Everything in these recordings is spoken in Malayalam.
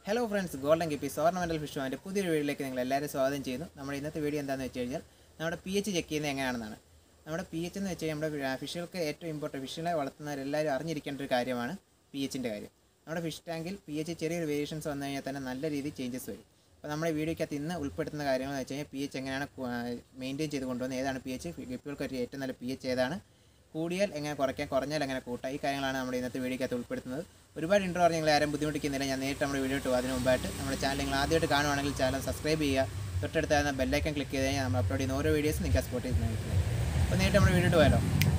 hello friends golden guppy ornamental fish അതിൻ്റെ പുതിയൊരു വീഡിയോയിലേക്ക് നിങ്ങൾ എല്ലാവരും സ്വാഗതം ചെയ്യുന്നു നമ്മുടെ ഇന്നത്തെ വീഡിയോ എന്താണെന്ന് വെച്ച് കഴിഞ്ഞാൽ നമ്മുടെ പി എച്ച് ചെക്ക് ചെയ്യുന്നത് എങ്ങനെയാണെന്നാണ് നമ്മുടെ പി എച്ച് എന്ന് വെച്ച് കഴിഞ്ഞാൽ നമ്മുടെ ഫിഷുകൾക്ക് ഏറ്റവും ഇമ്പോർട്ടൻറ്റ് ഫിഷിനെ വളർത്തുന്നവരെല്ലാവരും അറിഞ്ഞിരിക്കേണ്ട ഒരു കാര്യമാണ് പി എച്ചിൻ്റെ കാര്യം നമ്മുടെ ഫിഷ് ടാങ്കിൽ പി എച്ച് ചെറിയൊരു വേരിയേഷൻസ് വന്നു കഴിഞ്ഞാൽ തന്നെ നല്ല രീതിയിൽ ചേഞ്ചസ് വരും അപ്പോൾ നമ്മുടെ വീഡിയോയ്ക്കകത്ത് ഇന്ന് ഉൾപ്പെടുത്തുന്ന കാര്യങ്ങൾ എന്ന് വെച്ച് കഴിഞ്ഞാൽ പി എച്ച് എങ്ങനെയാണ് മെയിൻറ്റെയിൻ ചെയ്ത് കൊണ്ടുവന്നത് ഏതാണ് പി എച്ച് ഗപ്പികൾക്ക് ഒരു ഏറ്റവും നല്ല പി എച്ച് ഏതാണ് കൂടിയാൽ എങ്ങനെ കുറയ്ക്കാം കുറഞ്ഞാൽ എങ്ങനെ കൂട്ടാം ഈ കാര്യങ്ങളാണ് നമ്മുടെ ഇന്നത്തെ വീഡിയോക്കകത്ത് ഉൾപ്പെടുത്തുന്നത് ഒരുപാട് ഇൻട്രോ പറഞ്ഞ് നിങ്ങൾ ആരും ബുദ്ധിമുട്ടിക്കുന്നില്ല ഞാൻ നേരിട്ട് നമ്മുടെ വീഡിയോ ഇട്ടു അതിന് മുമ്പായിട്ട് നമ്മുടെ ചാനൽ നിങ്ങൾ ആദ്യമായിട്ട് കാണുവാണെങ്കിൽ ചാനൽ സബ്സ്ക്രൈബ് ചെയ്യുക തൊട്ടടുത്തായിരുന്ന ബെല്ലൈക്കൻ ക്ലിക്ക് ചെയ്ത് കഴിഞ്ഞാൽ നമ്മൾ അപ്ലോഡ് ചെയ്യുന്ന ഓരോ വീഡിയോസ് നിങ്ങൾക്ക് സപ്പോർട്ട് ചെയ്യുന്നതായിരിക്കും അപ്പോൾ നേരിട്ട് നമ്മുടെ വീഡിയോ പോയാലോ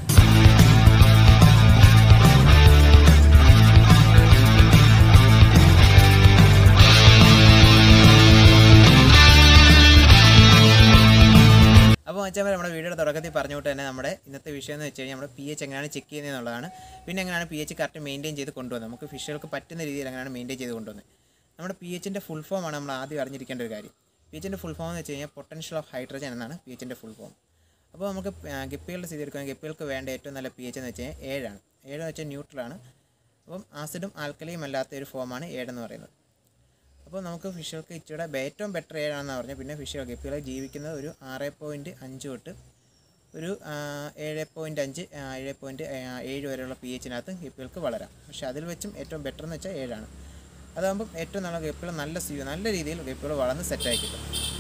അപ്പോൾ വെച്ചാൽ നമ്മുടെ വീഡിയോയുടെ തുടക്കത്തിൽ പറഞ്ഞുകൊണ്ട് തന്നെ നമ്മുടെ ഇന്നത്തെ വിഷയം എന്ന് വെച്ച് കഴിഞ്ഞാൽ നമ്മുടെ പി എച്ച് എങ്ങനെയാണ് ചെക്ക് ചെയ്യുന്നത് എന്നുള്ളതാണ് പിന്നെ എങ്ങനെയാണ് പി എച്ച് കറക്റ്റ് മെയിൻറ്റെയിൻ ചെയ്ത് കൊണ്ടുവന്നത് നമുക്ക് ഫിഷുകൾക്ക് പറ്റുന്ന രീതിയിൽ എങ്ങനെയാണ് മെയിൻറ്റെയിൻ ചെയ്ത് കൊണ്ടുവന്നത് നമ്മുടെ പി എച്ചിൻ്റെ ഫുൾ ഫോം ആണ് നമ്മൾ ആദ്യം അറിഞ്ഞിരിക്കേണ്ട ഒരു കാര്യം പി എച്ചിൻ്റെ ഫുൾ ഫോം എന്ന് വെച്ച് കഴിഞ്ഞാൽ പൊട്ടൻഷ്യൽ ഓഫ് ഹൈഡ്രജൻ എന്നാണ് പി എച്ചിൻ്റെ ഫുൾ ഫോം അപ്പോൾ നമുക്ക് ഗപ്പികളുടെ സ്ഥിതി എടുക്കുകയാണെങ്കിൽ ഗപ്പികൾക്ക് വേണ്ട ഏറ്റവും നല്ല പി എച്ച് എന്ന് വെച്ച് കഴിഞ്ഞാൽ ഏഴാണ് ഏഴെന്ന് വെച്ചാൽ ന്യൂട്രലാണ് അപ്പം ആസിഡും ആൽക്കലിയും അല്ലാത്ത ഒരു ഫോമാണ് ഏഴെന്ന് പറയുന്നത് അപ്പോൾ നമുക്ക് ഫിഷുകൾക്ക് ഇച്ചിരി ഏറ്റവും ബെറ്റർ ഏഴാണെന്ന് പറഞ്ഞു പിന്നെ ഫിഷുകൾ ഗപ്പികൾ ജീവിക്കുന്നത് ഒരു ആറ് പോയിൻറ്റ് അഞ്ച് തൊട്ട് ഒരു ഏഴ് പോയിൻറ്റ് അഞ്ച് ഏഴ് പോയിൻറ്റ് ഏഴ് വരെയുള്ള പി എച്ചിനകത്ത് ഗപ്പികൾക്ക് വളരാം പക്ഷേ അതിൽ വെച്ചും ഏറ്റവും ബെറ്റർ എന്ന് വെച്ചാൽ ഏഴാണ് അതാകുമ്പം ഏറ്റവും നല്ല ഗപ്പികൾ നല്ല സീ നല്ല രീതിയിൽ ഗപ്പികൾ വളർന്ന് സെറ്റായി കിട്ടും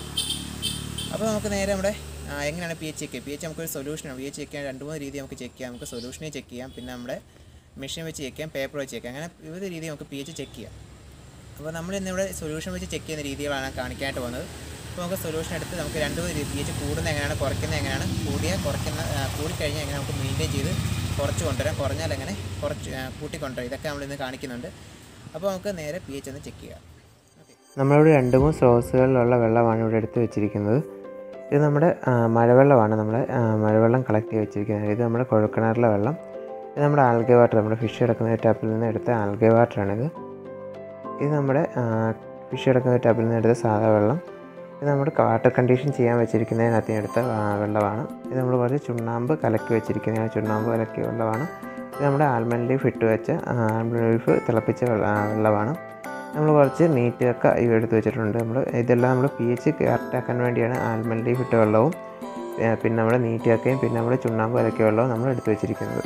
അപ്പോൾ നമുക്ക് നേരെ നമ്മുടെ എങ്ങനെയാണ് P H check P H നമുക്കൊരു സൊല്യൂഷനാണ് പി എച്ച് ചെക്ക് ചെയ്യാൻ രണ്ട് മൂന്ന് രീതി നമുക്ക് ചെക്ക് ചെയ്യാം നമുക്ക് സൊല്യൂഷനെ ചെക്ക് ചെയ്യാം പിന്നെ നമ്മുടെ മെഷീൻ വെച്ച് ചെക്ക് ചെയ്യാം പേപ്പർ വെച്ച് ചെക്ക് ചെയ്യാം അങ്ങനെ വിവിധ രീതിയിൽ നമുക്ക് പി എച്ച് ചെക്ക് ചെയ്യാം അപ്പോൾ നമ്മൾ ഇന്നിവിടെ സൊല്യൂഷൻ വെച്ച് ചെക്ക് ചെയ്യുന്ന രീതികളാണ് കാണിക്കാനായിട്ട് പോകുന്നത് അപ്പോൾ നമുക്ക് സൊല്യൂഷൻ എടുത്ത് നമുക്ക് രണ്ട് മൂന്ന് രീതി പി എച്ച് കൂടുന്നത് എങ്ങനെയാണ് കുറയ്ക്കുന്നത് എങ്ങനെയാണ് കൂടിയ കുറയ്ക്കുന്ന കൂടിക്കഴിഞ്ഞാൽ എങ്ങനെ നമുക്ക് മെയിൻറ്റെയിൻ ചെയ്ത് കുറച്ച് കൊണ്ടുവരാം കുറഞ്ഞാൽ എങ്ങനെ കുറച്ച് കൂട്ടിക്കൊണ്ടുവരാം ഇതൊക്കെ നമ്മളിന്ന് കാണിക്കുന്നുണ്ട് അപ്പോൾ നമുക്ക് നേരെ പി എച്ച് ഒന്ന് ചെക്ക് ചെയ്യാം നമ്മളിവിടെ രണ്ട് മൂന്ന് സ്രോതസ്സുകളിലുള്ള വെള്ളമാണ് ഇവിടെ എടുത്ത് വെച്ചിരിക്കുന്നത് ഇത് നമ്മുടെ മഴവെള്ളമാണ് നമ്മൾ മഴവെള്ളം കളക്ട് ചെയ്ത് വെച്ചിരിക്കുന്നത് ഇത് നമ്മുടെ കുഴൽക്കിണറിലെ വെള്ളം ഇത് നമ്മുടെ ആൽഗെ വാട്ടർ നമ്മുടെ ഫിഷ് കിടക്കുന്ന ടാപ്പിൽ നിന്ന് എടുത്ത ആൽഗെ വാട്ടറാണിത് ഇത് നമ്മുടെ ഫിഷ് കിടക്കുന്ന ടാപ്പിൽ നിന്ന് എടുത്ത സാധാ വെള്ളം ഇത് നമ്മുടെ വാട്ടർ കണ്ടീഷൻ ചെയ്യാൻ വെച്ചിരിക്കുന്നതിനകത്ത് എടുത്ത വെള്ളമാണ് ഇത് നമ്മൾ കുറച്ച് ചുണ്ണാമ്പ് കലക്കി വെച്ചിരിക്കുന്ന ചുണ്ണാമ്പ് കലക്കിയ വെള്ളമാണ് ഇത് നമ്മുടെ ആൽമണ്ട് ലീഫ് ഇട്ട് വെച്ച ആൽമണ്ട് ലീഫ് തിളപ്പിച്ച വെള്ളമാണ് നമ്മൾ കുറച്ച് നീറ്റൊക്കെ എടുത്ത് വെച്ചിട്ടുണ്ട് നമ്മൾ ഇതെല്ലാം നമ്മൾ പി എച്ച് കറക്റ്റാക്കാൻ വേണ്ടിയാണ് ആൽമണ്ട് ലീഫ് ഇട്ട വെള്ളവും പിന്നെ നമ്മുടെ നീറ്റൊക്കെയും പിന്നെ നമ്മുടെ ചുണ്ണാമ്പ് കലക്കിയ വെള്ളവും നമ്മൾ എടുത്ത് വെച്ചിരിക്കുന്നത്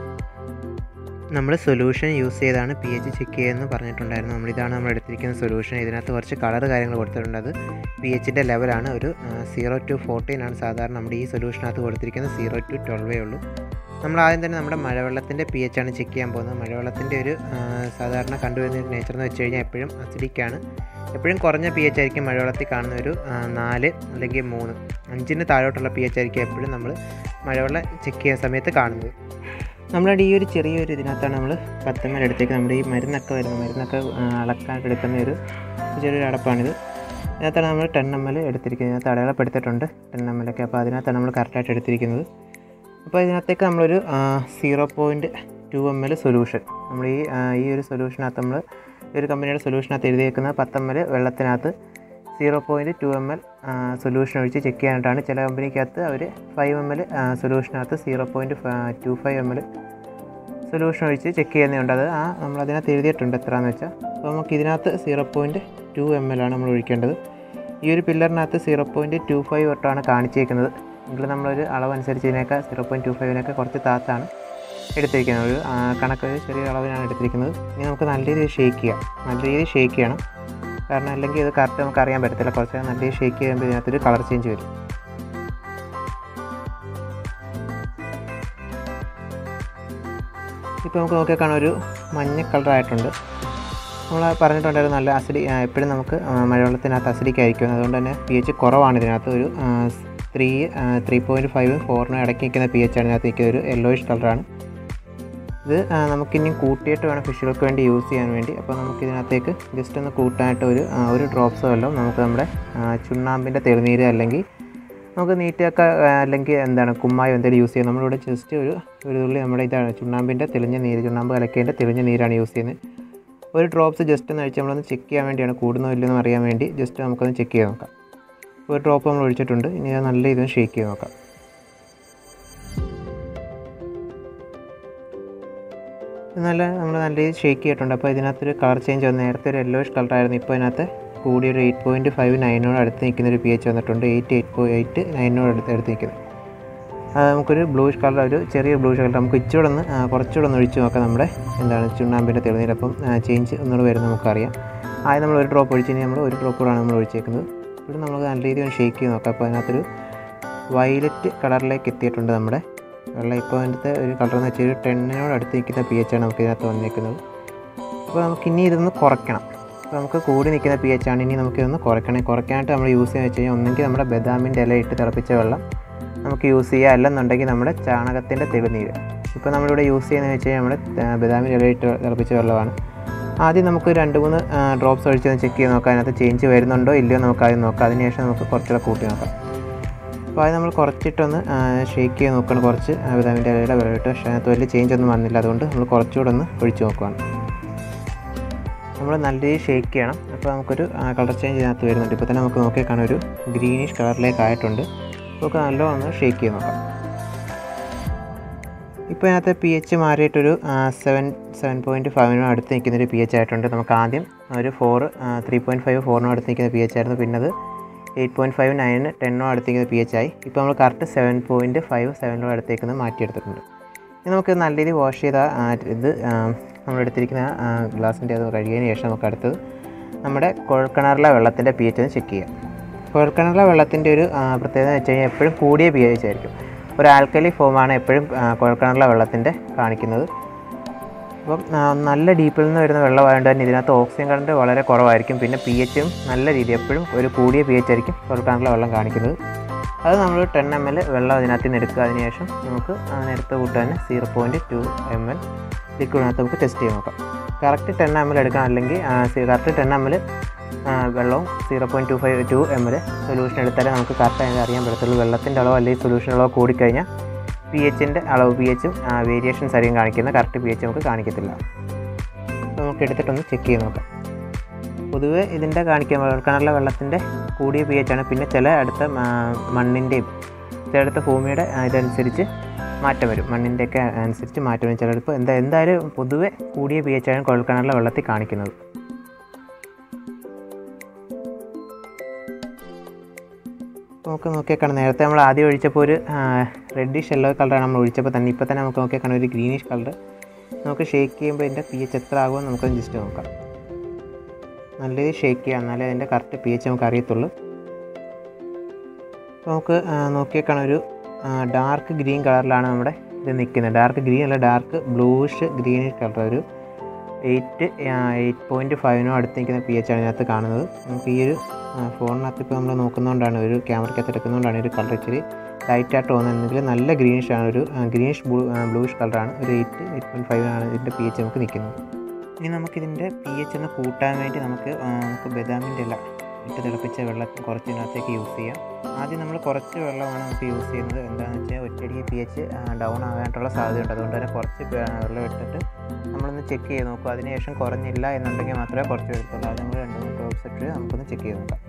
നമ്മൾ സൊല്യൂഷൻ യൂസ് ചെയ്താണ് പി എച്ച് ചെക്ക് ചെയ്യുമെന്ന് പറഞ്ഞിട്ടുണ്ടായിരുന്നു നമ്മളിതാണ് നമ്മൾ എടുത്തിരിക്കുന്ന സൊല്യൂഷൻ ഇതിനകത്ത് കുറച്ച് കളർ കാര്യങ്ങൾ കൊടുത്തിട്ടുണ്ട് അത് പി എച്ചിൻ്റെ ലെവലാണ് ഒരു സീറോ ടു ഫോർട്ടീൻ ആണ് സാധാരണ നമ്മുടെ ഈ സൊല്യൂഷനകത്ത് കൊടുത്തിരിക്കുന്നത് സീറോ ടു ട്വൽവേ ഉള്ളൂ നമ്മൾ ആദ്യം തന്നെ നമ്മുടെ മഴവെള്ളത്തിൻ്റെ പി എച്ച് ആണ് ചെക്ക് ചെയ്യാൻ പോകുന്നത് മഴവെള്ളത്തിൻ്റെ ഒരു സാധാരണ കണ്ടുവരുന്ന നേച്ചർ എന്ന് വെച്ച് കഴിഞ്ഞാൽ എപ്പോഴും അസിഡിക്കാണ് എപ്പോഴും കുറഞ്ഞ പി എച്ച് ആയിരിക്കും മഴവെള്ളത്തിൽ കാണുന്ന ഒരു നാല് അല്ലെങ്കിൽ മൂന്ന് അഞ്ചിന് താഴോട്ടുള്ള പി എച്ച് ആയിരിക്കും എപ്പോഴും നമ്മൾ മഴവെള്ളം ചെക്ക് ചെയ്യുന്ന സമയത്ത് കാണുന്നത് നമ്മുടെ ഈ ഒരു ചെറിയൊരു ഇതിനകത്താണ് നമ്മൾ പത്തമ്മൽ എടുത്തേക്ക് നമ്മുടെ ഈ മരുന്നൊക്കെ വരുന്നത് മരുന്നൊക്കെ അളക്കാനായിട്ട് എടുക്കുന്ന ഒരു ചെറിയൊരു അടപ്പാണിത് ഇതിനകത്താണ് നമ്മൾ ടെൻ എം എൽ എടുത്തിരിക്കുന്നത് ഇതിനകത്ത് അടയാളപ്പെടുത്തിയിട്ടുണ്ട് ടെൻ എം എൽ ഒക്കെ അപ്പോൾ അതിനകത്താണ് നമ്മൾ കറക്റ്റായിട്ട് എടുത്തിരിക്കുന്നത് അപ്പോൾ ഇതിനകത്തേക്ക് നമ്മളൊരു zero point two M L solution നമ്മൾ ഈ ഈ ഒരു സൊല്യൂഷനകത്ത് നമ്മൾ ഈ ഒരു കമ്പനിയുടെ സൊല്യൂഷനകത്ത് എഴുതിയേക്കുന്ന പത്ത് എം എൽ വെള്ളത്തിനകത്ത് zero point two M L solution ഒഴിച്ച് ചെക്ക് ചെയ്യാനായിട്ടാണ് ചില കമ്പനിക്കകത്ത് അവർ ഫൈവ് എം എൽ സൊല്യൂഷനകത്ത് zero point two five M L solution ഒഴിച്ച് ചെക്ക് ചെയ്യുന്നുണ്ട് അത് ആ നമ്മൾ അതിനകത്ത് എഴുതിയിട്ടുണ്ട് എത്രയാണെന്ന് വെച്ചാൽ അപ്പോൾ നമുക്ക് ഇതിനകത്ത് zero point two M L ആണ് നമ്മൾ ഒഴിക്കേണ്ടത് ഈ ഒരു പില്ലറിനകത്ത് സീറോ പോയിൻറ്റ് ടു ഫൈവ് തൊട്ടാണ് കാണിച്ചേക്കുന്നത് എങ്കിൽ നമ്മളൊരു അളവനുസരിച്ച് ഇതിനൊക്കെ സീറോ പോയിൻറ്റ് ടു ഫൈവിനൊക്കെ കുറച്ച് താത്താണ് എടുത്തിരിക്കുന്നത് ഒരു കണക്ക് ഒരു ചെറിയ അളവിനാണ് എടുത്തിരിക്കുന്നത് ഇനി നമുക്ക് നല്ല രീതിയിൽ ഷേക്ക് ചെയ്യാം നല്ല രീതിയിൽ ഷേക്ക് ചെയ്യണം കാരണം അല്ലെങ്കിൽ ഇത് കറക്റ്റ് നമുക്ക് അറിയാൻ പറ്റത്തില്ല കുറച്ച് നല്ല രീതിയിൽ ഷേക്ക് ചെയ്യുമ്പോൾ ഇതിനകത്തൊരു കളർ ചേഞ്ച് വരും ഇപ്പോൾ നമുക്ക് നോക്കിയാൽ കാണാൻ ഒരു മഞ്ഞ കളറായിട്ടുണ്ട് നമ്മൾ പറഞ്ഞിട്ടുണ്ടായിരുന്നു നല്ല അസിഡി എപ്പോഴും നമുക്ക് മഴവെള്ളത്തിനകത്ത് അസിഡിക് ആയിരിക്കും അതുകൊണ്ട് തന്നെ പി എച്ച് കുറവാണ് ഇതിനകത്ത് ഒരു ത്രീ ത്രീ പോയിൻറ്റ് ഫൈവ് ഫോറിന് ഇടയ്ക്ക് നിൽക്കുന്ന പി എച്ച് ആണ് ഇതിനകത്ത് നിൽക്കുന്ന ഒരു യെല്ലോയിഷ് കളറാണ് ഇത് നമുക്കിനി കൂട്ടിയിട്ട് വേണം ഫിഷുകൾക്ക് വേണ്ടി യൂസ് ചെയ്യാൻ വേണ്ടി അപ്പോൾ നമുക്ക് ഇതിനകത്തേക്ക് ജസ്റ്റ് ഒന്ന് കൂട്ടാനായിട്ട് ഒരു ഒരു ഡ്രോപ്സോ വല്ലതും നമുക്ക് നമ്മുടെ ചുണ്ണാമ്പിൻ്റെ തെളിനീര് അല്ലെങ്കിൽ നമുക്ക് നീറ്റൊക്കെ അല്ലെങ്കിൽ എന്താണ് കുമ്മായോ എന്തെങ്കിലും യൂസ് ചെയ്യാം നമ്മളിവിടെ ജസ്റ്റ് ഒരു ഒരു തുള്ളി നമ്മുടെ ഇതാണ് ചുണ്ണാമ്പിൻ്റെ തെളിഞ്ഞ നീര് ചുണ്ണാമ്പ് കലക്കേൻ്റെ തെളിഞ്ഞ നീരാണ് യൂസ് ചെയ്യുന്നത് ഒരു ഡ്രോപ്സ് ജസ്റ്റ് ഒന്ന് കഴിച്ച് നമ്മളൊന്ന് ചെക്ക് ചെയ്യാൻ വേണ്ടിയാണ് കൂടുന്നോ ഇല്ലെന്ന് അറിയാൻ വേണ്ടി ജസ്റ്റ് നമുക്കൊന്ന് ചെക്ക് ചെയ്ത് നോക്കാം ഒരു ഡ്രോപ്പ് നമ്മൾ ഒഴിച്ചിട്ടുണ്ട് ഇനി അത് നല്ല ഇതൊന്ന് ഷേക്ക് ചെയ്ത് നോക്കാം ഇത് നല്ല നമ്മൾ നല്ല രീതിയിൽ ഷേക്ക് ചെയ്തിട്ടുണ്ട് അപ്പോൾ ഇതിനകത്തൊരു കളർ ചേഞ്ച് വന്നു നേരത്തെ ഒരു യെല്ലോയിഷ് കളറായിരുന്നു ഇപ്പോൾ ഇതിനകത്ത് കൂടി ഒരു എയ്റ്റ് പോയിൻറ്റ് ഫൈവ് നയനോട് അടുത്ത് നിൽക്കുന്ന ഒരു പി എച്ച് വന്നിട്ടുണ്ട് എയ്റ്റ് എയ്റ്റ് പോയി എയ്റ്റ് നയനോട് അടുത്ത് അടുത്ത് നിൽക്കുന്നത് അത് നമുക്കൊരു ബ്ലൂഷ് കളർ ഒരു ചെറിയ ബ്ലൂഷ് കളർ നമുക്ക് ഇച്ചിരി ഒന്ന് ആ, കുറച്ചുകൂടെ ഒന്ന് ഒഴിച്ച് നോക്കാം നമ്മുടെ എന്താണ് ചുണ്ണാമ്പിൻ്റെ തെളിനീര് അപ്പം ചേഞ്ച് ഒന്നുകൂടെ വരും നമുക്കറിയാം ആദ്യം നമ്മൾ ഒരു ഡ്രോപ്പ് ഒഴിച്ച് കഴിഞ്ഞാൽ നമ്മൾ ഒരു ഡ്രോപ്പ് കൂടാണ് നമ്മൾ ഒഴിച്ചേക്കുന്നത് ഇവിടെ നമുക്ക് നല്ല രീതിയിൽ ഒന്ന് ഷേക്ക് ചെയ്ത് നോക്കാം അപ്പോൾ അതിനകത്തൊരു വയലറ്റ് കളറിലേക്ക് എത്തിയിട്ടുണ്ട് നമ്മുടെ വെള്ളം ഇപ്പോൾ അതിൻ്റെ ഒരു കളർ എന്ന് വെച്ചാൽ ഒരു ടെന്നിനോട് അടുത്ത് നിൽക്കുന്ന പി എച്ച് ആണ് നമുക്ക് ഇതിനകത്ത് വന്നേക്കുന്നത് അപ്പോൾ നമുക്ക് ഇനി ഇതൊന്ന് കുറയ്ക്കണം അപ്പോൾ നമുക്ക് കൂടി നിൽക്കുന്ന പി എച്ച് ആണ് ഇനി നമുക്ക് ഇതൊന്ന് കുറയ്ക്കണം കുറയ്ക്കാനായിട്ട് നമ്മൾ യൂസ് ചെയ്യാൻ വെച്ച് കഴിഞ്ഞാൽ ഒന്നെങ്കിൽ നമ്മുടെ ബദാമിൻ്റെ ഇല ഇട്ട് തിളപ്പിച്ച വെള്ളം നമുക്ക് യൂസ് ചെയ്യാം അല്ലെന്നുണ്ടെങ്കിൽ നമ്മുടെ ചാണകത്തിൻ്റെ തെളിനീര് ഇപ്പോൾ നമ്മളിവിടെ യൂസ് ചെയ്യുന്നത് വെച്ച് കഴിഞ്ഞാൽ നമ്മുടെ ആ, ബദാമിൻ്റെ ഇല ഇട്ട് തിളപ്പിച്ച വെള്ളമാണ് ആദ്യം നമുക്ക് രണ്ട് മൂന്ന് ഡ്രോപ്സ് ഒഴിച്ചൊന്ന് ചെക്ക് ചെയ്ത് നോക്കാം അതിനകത്ത് ചേഞ്ച് വരുന്നുണ്ടോ ഇല്ലയോ നമുക്ക് ആദ്യം നോക്കാം അതിനുശേഷം നമുക്ക് കുറച്ചുകൂടെ കൂട്ടി നോക്കാം അപ്പോൾ അത് നമ്മൾ കുറച്ചിട്ടൊന്ന് ഷേക്ക് ചെയ്ത് നോക്കണം കുറച്ച് ബദാമിൻ്റെ ഇലയുടെ വെള്ളം ഇട്ട് പക്ഷേ അതിനകത്ത് വലിയ ചേഞ്ച് ഒന്നും വന്നില്ല അതുകൊണ്ട് നമ്മൾ കുറച്ചുകൂടെ ഒന്ന് ഒഴിച്ച് നോക്കുവാണ് നമ്മൾ നല്ല രീതിയിൽ ഷേക്ക് ചെയ്യണം അപ്പോൾ നമുക്കൊരു കളർ ചേഞ്ച് ഇതിനകത്ത് വരുന്നുണ്ട് ഇപ്പോൾ തന്നെ നമുക്ക് നോക്കി കാണാൻ ഒരു ഗ്രീനിഷ് കളറിലേക്ക് ആയിട്ടുണ്ട് നമുക്ക് നല്ലോണം ഒന്ന് ഷേക്ക് ചെയ്ത് നോക്കാം ഇപ്പോൾ ഇതിനകത്ത് പി എച്ച് മാറിയിട്ടൊരു സെവൻ സെവൻ പോയിൻറ്റ് ഫൈവിനും അടുത്ത് നിൽക്കുന്നൊരു പി എച്ച് ആയിട്ടുണ്ട് നമുക്ക് ആദ്യം ഒരു ഫോർ ത്രീ പോയിൻറ്റ് ഫൈവ് ഫോറിനും അടുത്ത് നിൽക്കുന്ന പി എച്ച് ആയിരുന്നു പിന്നെ അത് എയ്റ്റ് പോയിൻറ്റ് ഫൈവ് നയൻ ടെന്നോ അടുത്ത് നിൽക്കുന്ന പി എച്ച് ആയി ഇപ്പോൾ നമ്മൾ കറക്റ്റ് സെവൻ പോയിൻറ്റ് ഫൈവ് സെവനോ അടുത്തേക്കുന്നത് മാറ്റിയെടുത്തിട്ടുണ്ട് ഇനി നമുക്ക് നല്ല രീതിയിൽ വാഷ് ചെയ്ത ആ, ഇത് ആ, നമ്മളെടുത്തിരിക്കുന്ന ഗ്ലാസിൻ്റെ അത് കഴുകിയതിന് ശേഷം നമുക്ക് അടുത്തത് നമ്മുടെ കുഴൽക്കിണറിലെ വെള്ളത്തിൻ്റെ പി എച്ച് ഒന്ന് ചെക്ക് ചെയ്യാം കുഴൽക്കിണറിലെ വെള്ളത്തിൻ്റെ ഒരു ആ, പ്രത്യേകത എന്ന് വെച്ച് കഴിഞ്ഞാൽ എപ്പോഴും കൂടിയ പി എച്ച് ആയിരിക്കും ഒരു ആൽക്കലി ഫോമാണ് എപ്പോഴും ആ, കുഴൽക്കിണറിലെ വെള്ളത്തിൻ്റെ കാണിക്കുന്നത് അപ്പം ആ, നല്ല ഡീപ്പിൽ നിന്ന് വരുന്ന വെള്ളമായതുകൊണ്ട് തന്നെ ഇതിനകത്ത് ഓക്സിജൻ കറണ്ട് വളരെ കുറവായിരിക്കും പിന്നെ പി എച്ചും നല്ല രീതി എപ്പോഴും ഒരു കൂടിയ പി എച്ച് ആയിരിക്കും കുഴൽക്കിണറിലെ വെള്ളം കാണിക്കുന്നത് അത് നമ്മൾ ടെൻ എം എൽ വെള്ളം അതിനകത്ത് നിന്ന് എടുക്കുക അതിനുശേഷം നമുക്ക് ആ നേരത്തെ കൂട്ട് തന്നെ zero point two M L ലിക്വിഡിനകത്ത് നമുക്ക് ടെസ്റ്റ് ചെയ്ത് നോക്കാം കറക്റ്റ് ടെൻ എം എൽ എടുക്കണം അല്ലെങ്കിൽ കറക്റ്റ് ടെൻ എം എൽ വെള്ളവും zero point two five two M L solution എടുത്താലേ നമുക്ക് കറക്റ്റ് അതിന് അറിയാൻ പറ്റത്തുള്ളൂ വെള്ളത്തിൻ്റെ അളവ് അല്ലെങ്കിൽ സൊല്യൂഷൻ അളവ് കൂടിക്കഴിഞ്ഞാൽ പി എച്ചിൻ്റെ അളവ് പി എച്ചും വേരിയേഷൻസ് ആയിരിക്കും കാണിക്കുന്നത് കറക്റ്റ് പി എച്ച് നമുക്ക് കാണിക്കത്തില്ല അപ്പോൾ നമുക്ക് എടുത്തിട്ടൊന്ന് ചെക്ക് ചെയ്ത് നോക്കാം പൊതുവേ ഇതിൻ്റെ കാണിക്കാൻ കിണറിലെ വെള്ളത്തിൻ്റെ കൂടിയ പി എച്ച് ആണ് പിന്നെ ചില അടുത്ത മണ്ണിൻ്റെയും ചിലടുത്ത ഭൂമിയുടെ ആ, ഇതനുസരിച്ച് മാറ്റം വരും മണ്ണിൻ്റെയൊക്കെ അനുസരിച്ച് മാറ്റം വരും ചിലപ്പോൾ എന്താ എന്തായാലും പൊതുവെ കൂടിയ പി എച്ച് ആണ് കുഴൽക്കിണറിലെ വെള്ളത്തിൽ കാണിക്കുന്നത് നമുക്ക് നോക്കിയാൽ കാണാം നേരത്തെ നമ്മൾ ആദ്യം ഒഴിച്ചപ്പോൾ ഒരു റെഡിഷ് യെല്ലോ കളറാണ് നമ്മൾ ഒഴിച്ചപ്പോൾ തന്നെ ഇപ്പോൾ തന്നെ നമുക്ക് നോക്കിയാൽ കാണാം ഒരു ഗ്രീനിഷ് കളർ നമുക്ക് ഷേക്ക് ചെയ്യുമ്പോൾ ഇതിൻ്റെ പി എച്ച് എത്ര ആകുമെന്ന് നമുക്കൊന്ന് ജസ്റ്റ് നോക്കാം നല്ല രീതിയിൽ ഷേക്ക് ചെയ്യുക എന്നാലേ അതിൻ്റെ കറക്റ്റ് പി എച്ച് നമുക്ക് അറിയത്തുള്ളൂ അപ്പോൾ നമുക്ക് ആ, നോക്കിയാൽ കാണാം ഒരു ഡാർക്ക് ഗ്രീൻ കളറിലാണ് നമ്മുടെ ഇത് നിൽക്കുന്നത് ഡാർക്ക് ഗ്രീൻ അല്ല ഡാർക്ക് ബ്ലൂഷ് ഗ്രീനിഷ് കളർ ഒരു എയ്റ്റ് എയ്റ്റ് പോയിൻറ്റ് ഫൈവിനോ അടുത്ത് നിൽക്കുന്ന പി എച്ച് ആണ് ഇതിനകത്ത് കാണുന്നത് നമുക്ക് ഈ ഒരു ഫോണിനകത്ത് ഇപ്പോൾ നമ്മൾ നോക്കുന്നതുകൊണ്ടാണ് ഒരു ക്യാമറയ്ക്കകത്ത് എടുക്കുന്നതുകൊണ്ടാണ് ഒരു കളർ ഇച്ചിരി ലൈറ്റായിട്ട് തോന്നുന്നതെങ്കിൽ നല്ല ഗ്രീനിഷ് ആണ് ഒരു ഗ്രീനിഷ് ബ്ലൂ ബ്ലൂഷ് കളറാണ് ഒരു എയ്റ്റ് എയ്റ്റ് പോയിൻറ്റ് ഫൈവ് ആണ് ഇതിൻ്റെ പി എച്ച് നമുക്ക് നിൽക്കുന്നത് ഇനി നമുക്കിതിൻ്റെ പി എച്ച് ഒന്ന് കൂട്ടാൻ വേണ്ടി നമുക്ക് ആ, നമുക്ക് ബദാമിൻ്റെ ഇല ഇട്ട് തിളപ്പിച്ച വെള്ളം കുറച്ച് ഇതിനകത്തേക്ക് യൂസ് ചെയ്യാം ആദ്യം നമ്മൾ കുറച്ച് വെള്ളമാണ് നമുക്ക് യൂസ് ചെയ്യുന്നത് എന്താണെന്ന് വെച്ചാൽ ഒറ്റയടിക്ക് പി എച്ച് ഡൗൺ ആകാനായിട്ടുള്ള സാധ്യതയുണ്ട് അതുകൊണ്ട് തന്നെ കുറച്ച് പ- വെള്ളം ഇട്ടിട്ട് നമ്മളൊന്ന് ചെക്ക് ചെയ്ത് നോക്കും അതിനുശേഷം കുറഞ്ഞില്ല എന്നുണ്ടെങ്കിൽ മാത്രമേ കുറച്ച് എടുത്തുള്ളൂ അത് നമ്മൾ രണ്ട് മൂന്ന് ഡ്രോപ്സ് ഇട്ട് നമുക്കൊന്ന് ചെക്ക് ചെയ്ത് നോക്കാം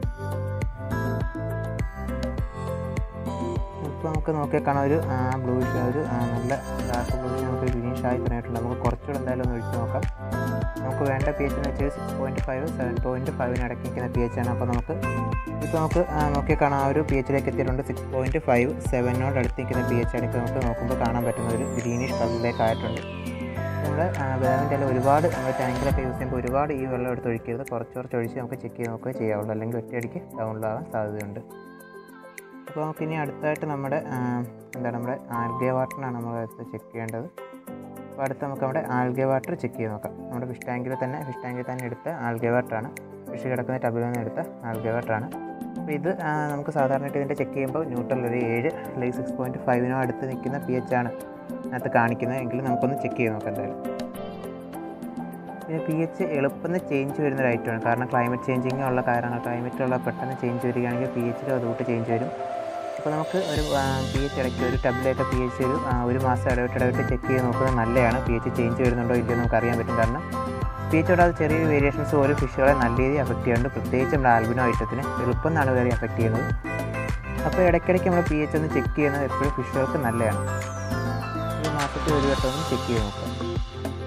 ഇപ്പോൾ നമുക്ക് നോക്കിയാൽ കാണാം ഒരു ബ്ലൂഷ് ഒരു ആ, നല്ല ഡാർക്ക് ബ്ലൂഷ് നമുക്ക് ഗ്രീനിഷ് ആയി തുടങ്ങിയിട്ടുണ്ട് നമുക്ക് കുറച്ചുകൂടെ എന്തായാലും ഒന്ന് ഒഴിച്ച് നോക്കാം നമുക്ക് വേണ്ട പി എച്ച് എന്ന് വെച്ചാൽ six point five seven point ഫൈവിന് ഇടയ്ക്ക് നിൽക്കുന്ന പി എച്ച് ആണ് അപ്പോൾ നമുക്ക് ഇപ്പോൾ നമുക്ക് ആ, നോക്കിയാൽ കാണാം ആ ഒരു പി എച്ചിലേക്ക് എത്തിയിട്ടുണ്ട് സിക്സ് പോയിൻറ്റ് ഫൈവ് സെവനോട് അടുത്ത് നിൽക്കുന്ന പി എച്ച് ആണ് ഇപ്പോൾ നമുക്ക് നോക്കുമ്പോൾ കാണാൻ പറ്റുന്ന ഒരു ഗ്രീനിഷ് കളറിലേക്ക് ആയിട്ടുണ്ട് നമ്മൾ ബദാമിൻ്റെ ഇല ഒരുപാട് നമ്മൾ ടാങ്കിലൊക്കെ യൂസ് ചെയ്യുമ്പോൾ ഒരുപാട് ഈ വെള്ളം എടുത്ത് ഒഴിക്കരുത് കുറച്ച് കുറച്ച് ഒഴിച്ച് നമുക്ക് ചെക്ക് ചെയ്ത് നോക്കുകയോ ചെയ്യാവുള്ളൂ അല്ലെങ്കിൽ ഒറ്റയടിക്ക് ഡൗണിലാവാൻ സാധ്യതയുണ്ട് അപ്പോൾ നമുക്ക് ഇനി അടുത്തായിട്ട് നമ്മുടെ ആ, എന്താണ് നമ്മുടെ ആൽഗെ വാട്ടറിനാണ് നമ്മൾ അടുത്ത് ചെക്ക് ചെയ്യേണ്ടത് അപ്പോൾ അടുത്ത് നമുക്ക് നമ്മുടെ ആൽഗെ വാട്ടർ ചെക്ക് ചെയ്ത് നോക്കാം നമ്മുടെ ഫിഷ് ടാങ്കിൽ തന്നെ ഫിഷ് ടാങ്കിൽ തന്നെ എടുത്ത ആൽഗെ വാട്ടറാണ് ഫിഷ് കിടക്കുന്ന ടബിൽ നിന്ന് എടുത്ത ആൽഗെ വാട്ടറാണ് അപ്പോൾ ഇത് ആ, നമുക്ക് സാധാരണയായിട്ട് ഇതിൻ്റെ ചെക്ക് ചെയ്യുമ്പോൾ ന്യൂട്രൽ ഒരു ഏഴ് അല്ലെങ്കിൽ സിക്സ് പോയിൻറ്റ് ഫൈവിനോ അടുത്ത് നിൽക്കുന്ന പി എച്ച് ആണ് അതിനകത്ത് കാണിക്കുന്നത് എങ്കിൽ നമുക്കൊന്ന് ചെക്ക് ചെയ്ത് നോക്കാം എന്തായാലും പിന്നെ പി എച്ച് എളുപ്പത്തിൽ ചേഞ്ച് വരുന്ന ഒരു ഐറ്റമാണ് കാരണം ക്ലൈമറ്റ് ചേഞ്ചിങ് ഉള്ള കാരണങ്ങൾ ക്ലൈമറ്റുള്ള പെട്ടെന്ന് ചേഞ്ച് വരികയാണെങ്കിൽ പി എച്ചിലും അതുകൊണ്ട് ചേഞ്ച് വരും അപ്പോൾ നമുക്ക് ഒരു പി എച്ച് ഇടയ്ക്ക് ഒരു ടബിലൊക്കെ പി എച്ച് ഒരു ആ, ഒരു മാസം ഇടവിട്ട് ഇടവിട്ട് ചെക്ക് ചെയ്ത് നോക്കുന്നത് നല്ലതാണ് പി എച്ച് ചേഞ്ച് വരുന്നുണ്ടോ ഇല്ലയോ നമുക്ക് അറിയാൻ പറ്റും കാരണം പി എച്ച് കൂടാതെ ചെറിയൊരു വേരിയേഷൻസ് ഓരോ ഫിഷുകളെ നല്ല രീതിയിൽ അഫക്റ്റ് ചെയ്യുന്നുണ്ട് പ്രത്യേകിച്ച് നമ്മുടെ ആൽബിനോ ഐറ്റത്തിന് എളുപ്പം എന്നാണ് വേറെ അഫക്റ്റ് ചെയ്യുന്നത് അപ്പോൾ ഇടയ്ക്കിടയ്ക്ക് നമ്മൾ പി എച്ച് ഒന്ന് ചെക്ക് ചെയ്യുന്നത് എപ്പോഴും ഫിഷുകൾക്ക് നല്ലതാണ് ഒരു മാസത്തിൽ ഒരു വട്ടം ഒന്ന് ചെക്ക് ചെയ്ത് നോക്കാം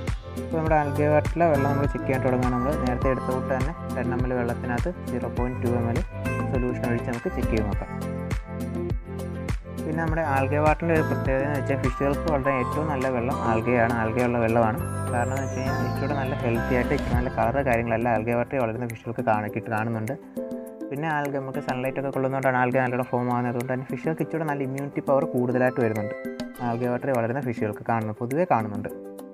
ഇപ്പോൾ നമ്മുടെ ആൽഗേ വാട്ടറിലെ വെള്ളം നമ്മൾ ചെക്ക് ചെയ്യാൻ തുടങ്ങുക നമ്മൾ നേരത്തെ എടുത്ത കൂട്ട് തന്നെ ടെൻ എം എൽ വെള്ളത്തിനകത്ത് zero point two M L solution ഒഴിച്ച് നമുക്ക് ചെക്ക് ചെയ്ത് നോക്കാം പിന്നെ നമ്മുടെ ആൽഗേ വാട്ടറിൻ്റെ ഒരു പ്രത്യേകത എന്ന് വെച്ചാൽ ഫിഷുകൾക്ക് വളരെ ഏറ്റവും നല്ല വെള്ളം ആൽഗയാണ് ആൽഗയുള്ള വെള്ളമാണ് കാരണം എന്ന് വെച്ച് കഴിഞ്ഞാൽ ഇച്ചിരി നല്ല ഹെൽത്തി ആയിട്ട് ഇച്ചിരി നല്ല കളറ് കാര്യങ്ങളെല്ലാം ആൽഗേ വാട്ടറിൽ വളരുന്ന ഫിഷുകൾക്ക് കാണിക്കിട്ട് കാണുന്നുണ്ട് പിന്നെ ആൽഗ നമുക്ക് സൺലൈറ്റ് ഒക്കെ കൊള്ളുന്നതുകൊണ്ടാണ് ആൽഗ നല്ലോണം ഫോം ആകുന്നത് അതുകൊണ്ട് തന്നെ ഫിഷുകൾക്ക് ഇച്ചിരി നല്ല ഇമ്മ്യൂണിറ്റി പവർ കൂടുതലായിട്ട് വരുന്നുണ്ട് ആൽഗ വാട്ടറിൽ വളരുന്ന ഫിഷുകൾക്ക് കാണുന്നു പൊതുവേ കാണുന്നുണ്ട്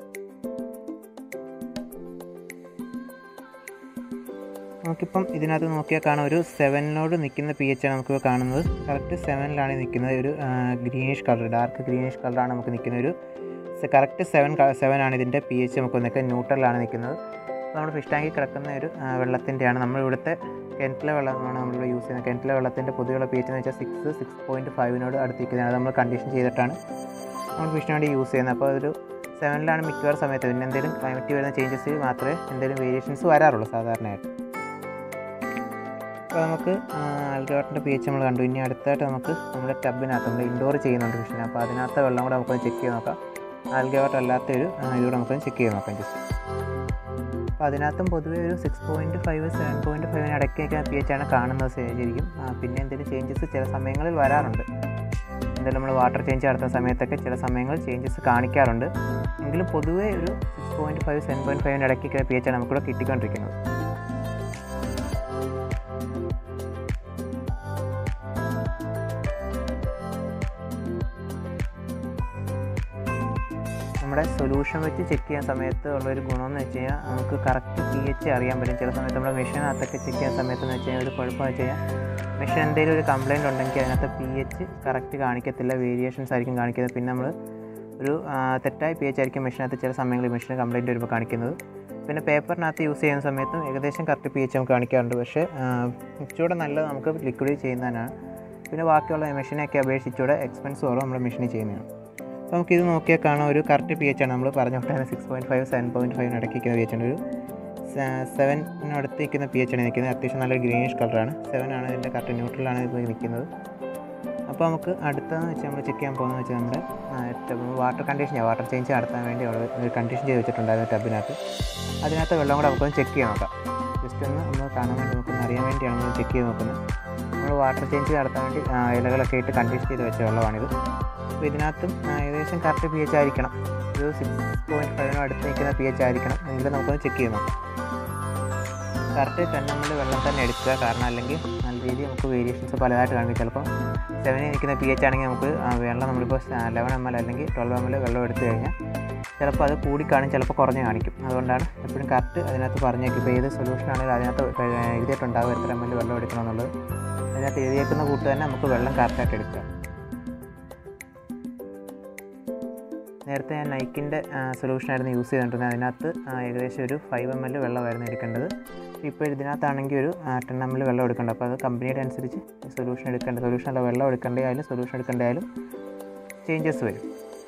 നമുക്കിപ്പം ഇതിനകത്ത് നോക്കിയാൽ കാണാം ഒരു സെവനിനോട് നിൽക്കുന്ന പി എച്ച് ആണ് നമുക്ക് കാണുന്നത് കറക്റ്റ് സെവനിലാണ് നിൽക്കുന്നത് ഒരു ഗ്രീനിഷ് കളർ ഡാർക്ക് ഗ്രീനിഷ് കളറാണ് നമുക്ക് നിൽക്കുന്ന ഒരു കറക്റ്റ് സെവൻ സെവൻ ആണ് ഇതിൻ്റെ പി എച്ച് നമുക്ക് നിൽക്കുന്നത് ന്യൂട്രലാണ് നിൽക്കുന്നത് നമ്മുടെ ഫിഷ് ടാങ്കിൽ കിടക്കുന്ന ഒരു വെള്ളത്തിൻ്റെയാണ് നമ്മൾ ഇവിടുത്തെ കിണറ്റിലെ വെള്ളമാണ് നമ്മളിവിടെ യൂസ് ചെയ്യുന്നത് കിണറ്റിലെ വെള്ളത്തിൻ്റെ പൊതുവെയുള്ള പി എച്ച് എന്ന് വെച്ചാൽ സിക്സ് സിക്സ് പോയിൻറ്റ് ഫൈവിനോട് അടുത്തിരിക്കുന്നത് അത് നമ്മൾ കണ്ടീഷൻ ചെയ്തിട്ടാണ് നമ്മൾ ഫിഷിന് വേണ്ടി യൂസ് ചെയ്യുന്നത് അപ്പോൾ ഒരു സെവനിലാണ് മിക്കവാറും സമയത്ത് പിന്നെ എന്തെങ്കിലും ക്ലൈമറ്റ് വരുന്ന ചേഞ്ചസ് മാത്രമേ എന്തെങ്കിലും വേരിയേഷൻസ് വരാറുള്ളൂ സാധാരണയായിട്ട് അപ്പോൾ നമുക്ക് ആൽഗവാട്ടിൻ്റെ പി എച്ച് നമ്മൾ കണ്ടു ഇനി അടുത്തായിട്ട് നമുക്ക് നമ്മുടെ ടബിനകത്ത് നമ്മൾ ഇൻഡോർ ചെയ്യുന്നുണ്ട് ഫിഷിനെ അപ്പോൾ അതിനകത്ത് വെള്ളം കൂടെ നമുക്കൊന്ന് ചെക്ക് ചെയ്ത് നോക്കാം ആൽഗവാട്ട് അല്ലാത്തൊരു ഇതുകൂടെ നമുക്കൊന്ന് ചെക്ക് ചെയ്ത് നോക്കാം ജസ്റ്റ് അപ്പോൾ അതിനകത്തും പൊതുവേ ഒരു six point five seven point ഫൈവിന് ഇടയ്ക്കൊക്കെ പി എച്ച് ആണ് കാണുന്നത് ശരിക്കും പിന്നെ എന്തെങ്കിലും ചേഞ്ചസ് ചില സമയങ്ങളിൽ വരാറുണ്ട് എന്തായാലും നമ്മൾ വാട്ടർ ചേഞ്ച് നടത്തുന്ന സമയത്തൊക്കെ ചില സമയങ്ങളിൽ ചേഞ്ചസ് കാണിക്കാറുണ്ട് എങ്കിലും പൊതുവേ ഒരു six point five seven point ഫൈവിന് ഇടയ്ക്കൊക്കെ പി എച്ച് ആണ് നമുക്കിവിടെ കിട്ടിക്കൊണ്ടിരിക്കുന്നത് നമ്മുടെ സൊല്യൂഷൻ വെച്ച് ചെക്ക് ചെയ്യാൻ സമയത്ത് ഉള്ളൊരു ഗുണമെന്ന് വെച്ച് കഴിഞ്ഞാൽ നമുക്ക് കറക്റ്റ് പി എച്ച് അറിയാൻ പറ്റും ചില സമയത്ത് നമ്മുടെ മെഷീനകത്തൊക്കെ ചെക്ക് ചെയ്യാൻ സമയത്ത് എന്ന് വെച്ച് കഴിഞ്ഞാൽ ഒരു കുഴപ്പമെന്ന് വെച്ച് കഴിഞ്ഞാൽ മെഷീൻ എന്തെങ്കിലും ഒരു കംപ്ലയിൻ്റ് ഉണ്ടെങ്കിൽ അതിനകത്ത് പി എച്ച് കറക്റ്റ് കാണിക്കത്തില്ല വേരിയേഷൻസ് ആയിരിക്കും കാണിക്കുന്നത് പിന്നെ നമ്മൾ ഒരു തെറ്റായ പി എച്ച് ആയിരിക്കും മെഷീനകത്ത് ചില സമയങ്ങളിൽ മെഷീന് കംപ്ലയിൻറ്റ് വരുമ്പോൾ കാണിക്കുന്നത് പിന്നെ പേപ്പറിനകത്ത് യൂസ് ചെയ്യുന്ന സമയത്തും ഏകദേശം കറക്റ്റ് പി എച്ച് നമുക്ക് കാണിക്കാറുണ്ട് പക്ഷേ ഇച്ചിരൂടെ നല്ലത് നമുക്ക് ലിക്വിഡ് ചെയ്യുന്നതിനാണ് പിന്നെ ബാക്കിയുള്ള മെഷീനൊക്കെ അപേക്ഷിച്ച് ഇച്ചിരൂടെ എക്സ്പെൻസ് കുറവ് നമ്മുടെ മെഷീനിൽ ചെയ്യുന്നതാണ് അപ്പോൾ നമുക്കിത് നോക്കിയാൽ കാണാം ഒരു കറക്റ്റ് പി എച്ച് ആണ് നമ്മൾ പറഞ്ഞ പോലെ six point five seven point ഫൈവിന് ഇടയ്ക്ക് നിൽക്കുന്ന പി എച്ച് ആണ് ഒരു സെവനടുത്ത് നിൽക്കുന്ന പി എച്ച് ആണ് നിൽക്കുന്നത് അത്യാവശ്യം നല്ലൊരു ഗ്രീനിഷ് കളറാണ് സെവൻ ആണ് ഇതിൻ്റെ കറക്റ്റ് ന്യൂട്രലാണ് ഇപ്പോൾ നിൽക്കുന്നത് അപ്പോൾ നമുക്ക് അടുത്തതെന്ന് വെച്ചാൽ നമ്മൾ ചെക്ക് ചെയ്യാൻ പോകുന്നത് വെച്ചാൽ നമ്മുടെ വാട്ടർ കണ്ടീഷൻ വാട്ടർ ചേഞ്ച് നടത്താൻ വേണ്ടി അവിടെ ഒരു കണ്ടീഷൻ ചെയ്ത് വെച്ചിട്ടുണ്ടായിരുന്നു ടബിനകത്ത് അതിനകത്ത് വെള്ളം കൂടെ നമുക്കൊന്ന് ചെക്ക് ചെയ്യാൻ നോക്കാം ജസ്റ്റ് ഒന്ന് നമ്മൾ കാണാൻ വേണ്ടി നമുക്കൊന്ന് അറിയാൻ വേണ്ടിയാണ് നമ്മൾ ചെക്ക് ചെയ്ത് നോക്കുന്നത് നമ്മൾ വാട്ടർ ചേഞ്ച് നടത്താൻ വേണ്ടി ഇലകളൊക്കെ ഇട്ട് കണ്ടീഷൻ ചെയ്ത് വെച്ച വെള്ളമാണിത് അപ്പോൾ ഇതിനകത്തും ഏകദേശം കറക്റ്റ് പി എച്ച് ആയിരിക്കണം ഒരു സിക്സ് പോയിൻറ്റ് ഫൈവിനോ അടുത്ത് നിൽക്കുന്ന പി എച്ച് ആയിരിക്കണം എങ്കിലും നമുക്കൊന്ന് ചെക്ക് ചെയ്ത് നോക്കാം കറക്റ്റ് ടെൻ എം എൽ വെള്ളം തന്നെ എടുക്കുക കാരണം അല്ലെങ്കിൽ നല്ല രീതിയിൽ നമുക്ക് വേരിയേഷൻസ് പലതായിട്ട് കാണിക്കും ചിലപ്പോൾ സെവനിൽ നിൽക്കുന്ന പി എച്ച് ആണെങ്കിൽ നമുക്ക് വെള്ളം നമ്മളിപ്പോൾ ലെവൻ എം എൽ അല്ലെങ്കിൽ ട്വൽവ് എം എൽ വെള്ളം എടുത്തു കഴിഞ്ഞാൽ ചിലപ്പോൾ അത് കൂടി കാണും ചിലപ്പോൾ കുറഞ്ഞ് കാണിക്കും അതുകൊണ്ടാണ് എപ്പോഴും കറക്റ്റ് അതിനകത്ത് പറഞ്ഞേക്കും ഇപ്പോൾ ഏത് സൊല്യൂഷൻ ആണെങ്കിലും അതിനകത്ത് എഴുതിയിട്ടുണ്ടാവും എത്ര എം എൽ വെള്ളം എടുക്കണമെന്നുള്ളത് അതിനകത്ത് എഴുതിയേക്കുന്ന കൂട്ട് തന്നെ നമുക്ക് വെള്ളം കറക്റ്റായിട്ട് എടുക്കുക നേരത്തെ ഞാൻ നൈക്കിൻ്റെ സൊല്യൂഷനായിരുന്നു യൂസ് ചെയ്തിട്ടുണ്ടെങ്കിൽ അതിനകത്ത് ഏകദേശം ഒരു ഫൈവ് എം എൽ വെള്ളമായിരുന്നു എടുക്കേണ്ടത് ഇപ്പോൾ ഇതിനകത്താണെങ്കിൽ ഒരു ടെൻ എം എൽ വെള്ളം എടുക്കേണ്ടത് അപ്പോൾ അത് കമ്പനിയുടെ അനുസരിച്ച് സൊല്യൂഷൻ എടുക്കേണ്ട സൊല്യൂഷൻ അല്ല വെള്ളം എടുക്കേണ്ടതായാലും സൊല്യൂഷൻ എടുക്കേണ്ടതായാലും ചേഞ്ചസ് വരും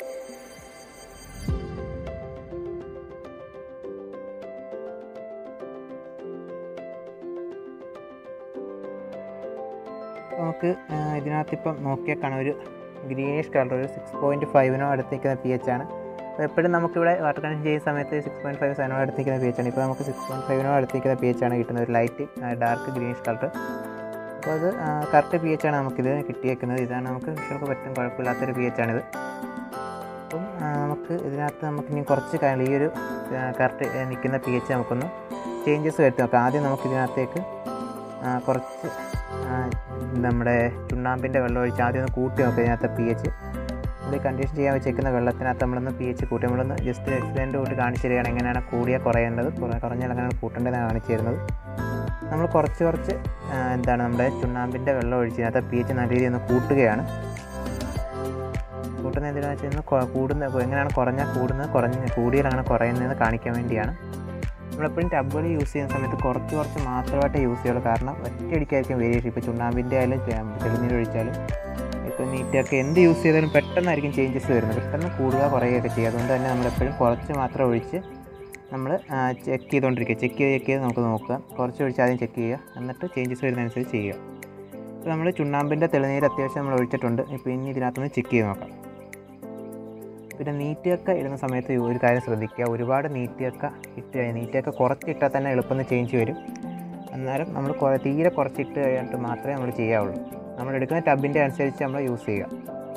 നമുക്ക് ഇതിനകത്തിപ്പം നോക്കിയാൽ കാണാം ഒരു ഗ്രീനിഷ് കളർ ഒരു സിക്സ് പോയിൻറ്റ് ഫൈവിനോ അടുത്ത് നിൽക്കുന്ന പി എച്ച് ആണ് അപ്പോൾ എപ്പോഴും നമുക്കിവിടെ വാട്ടർ കണക്ഷൻ ചെയ്യുന്ന സമയത്ത് സിക്സ് പോയിൻറ്റ് ഫൈവ് സെവനോ അടുത്ത് നിൽക്കുന്ന പി എച്ച് ആണ് ഇപ്പോൾ നമുക്ക് സിക്സ് പോയിൻറ്റ് ഫൈവിനോ അടുത്ത് നിൽക്കുന്ന പി എച്ച് ആണ് കിട്ടുന്നത് ഒരു ലൈറ്റ് ഡാർക്ക് ഗ്രീനിഷ് കളർ അപ്പോൾ അത് കറക്റ്റ് പി എച്ച് ആണ് നമുക്കിത് കിട്ടിയേക്കുന്നത് ഇതാണ് നമുക്ക് ഫിഷുകൾക്ക് പറ്റും കുഴപ്പമില്ലാത്തൊരു പി എച്ച് ആണിത് അപ്പം നമുക്ക് ഇതിനകത്ത് നമുക്ക് ഇനി കുറച്ച് കാര്യങ്ങൾ ഈ ഒരു കറക്റ്റ് നിൽക്കുന്ന പി എച്ച് നമുക്കൊന്ന് ചേഞ്ചസ് വരുത്തി നോക്കാം ആദ്യം നമുക്ക് ഇതിനകത്തേക്ക് കുറച്ച് നമ്മുടെ ചുണ്ണാമ്പിൻ്റെ വെള്ളം ഒഴിച്ച് ആദ്യം ഒന്ന് കൂട്ടി നോക്കുക ഇതിനകത്ത് പി എച്ച് നമ്മൾ കണ്ടീഷൻ ചെയ്യാൻ വെച്ചേക്കുന്ന വെള്ളത്തിനകത്ത് നമ്മളൊന്ന് പി എച്ച് കൂട്ടി നമ്മളൊന്ന് ജസ്റ്റ് എക്സ്പെരിമെൻ്റ് കൂട്ടി കാണിച്ചു തരികയാണ് എങ്ങനെയാണ് കൂടിയ കുറയേണ്ടത് കുറഞ്ഞാൽ എങ്ങനെയാണ് കൂട്ടേണ്ടതെന്ന് കാണിച്ചു തരുന്നത് നമ്മൾ കുറച്ച് കുറച്ച് എന്താണ് നമ്മുടെ ചുണ്ണാമ്പിൻ്റെ വെള്ളം ഒഴിച്ച് ഇതിനകത്ത് പി എച്ച് നല്ല രീതിയിൽ ഒന്ന് കൂട്ടുകയാണ് കൂട്ടുന്ന എന്തിനാണെന്ന് വെച്ച് കഴിഞ്ഞാൽ കൂടുന്ന എങ്ങനെയാണ് കുറഞ്ഞാൽ കൂടുന്നത് കുറഞ്ഞ് കൂടിയാൽ അങ്ങനെ കുറയുന്നതെന്ന് കാണിക്കാൻ വേണ്ടിയാണ് നമ്മളെപ്പോഴും ടബുകൾ യൂസ് ചെയ്യുന്ന സമയത്ത് കുറച്ച് കുറച്ച് മാത്രമായിട്ട് യൂസ് ചെയ്യുള്ളൂ കാരണം ഒറ്റയടിക്കായിരിക്കും വേരിയേഷൻ ഇപ്പോൾ ചുണ്ണാമ്പിൻ്റെ ആയാലും ചെളിനീര് ഒഴിച്ചാലും ഇപ്പോൾ നീറ്റൊക്കെ എന്ത് യൂസ് ചെയ്താലും പെട്ടെന്നായിരിക്കും ചേഞ്ചസ് വരുന്നത് പെട്ടെന്ന് കൂടുക കുറയുകയൊക്കെ ചെയ്യുക അതുകൊണ്ട് തന്നെ നമ്മളെപ്പോഴും കുറച്ച് മാത്രം ഒഴിച്ച് നമ്മൾ ചെക്ക് ചെയ്തുകൊണ്ടിരിക്കുക ചെക്ക് ചെയ്ത് ചെക്ക് ചെയ്ത് നമുക്ക് നോക്കുക കുറച്ച് ഒഴിച്ച് ആദ്യം ചെക്ക് ചെയ്യുക എന്നിട്ട് ചേഞ്ചസ് വരുന്നതനുസരിച്ച് ചെയ്യുക ഇപ്പോൾ നമ്മൾ ചുണ്ണാമ്പിൻ്റെ തെളിനീര് അത്യാവശ്യം നമ്മൾ ഒഴിച്ചിട്ടുണ്ട് ഇപ്പോൾ ഇനി ഇതിനകത്തുനിന്ന് ചെക്ക് ചെയ്ത് നോക്കാം പിന്നെ നീറ്റിയൊക്കെ ഇടുന്ന സമയത്ത് ഒരു കാര്യം ശ്രദ്ധിക്കുക ഒരുപാട് നീറ്റിയൊക്കെ ഇട്ട് കഴിഞ്ഞ് നീറ്റിയൊക്കെ കുറച്ചിട്ടാൽ തന്നെ എളുപ്പം ചേഞ്ച് വരും അന്നേരം നമ്മൾ കുറേ തീരെ കുറച്ചിട്ട് കഴിഞ്ഞിട്ട് മാത്രമേ നമ്മൾ ചെയ്യാവുള്ളൂ നമ്മൾ എടുക്കുന്ന ടബിൻ്റെ അനുസരിച്ച് നമ്മൾ യൂസ് ചെയ്യുക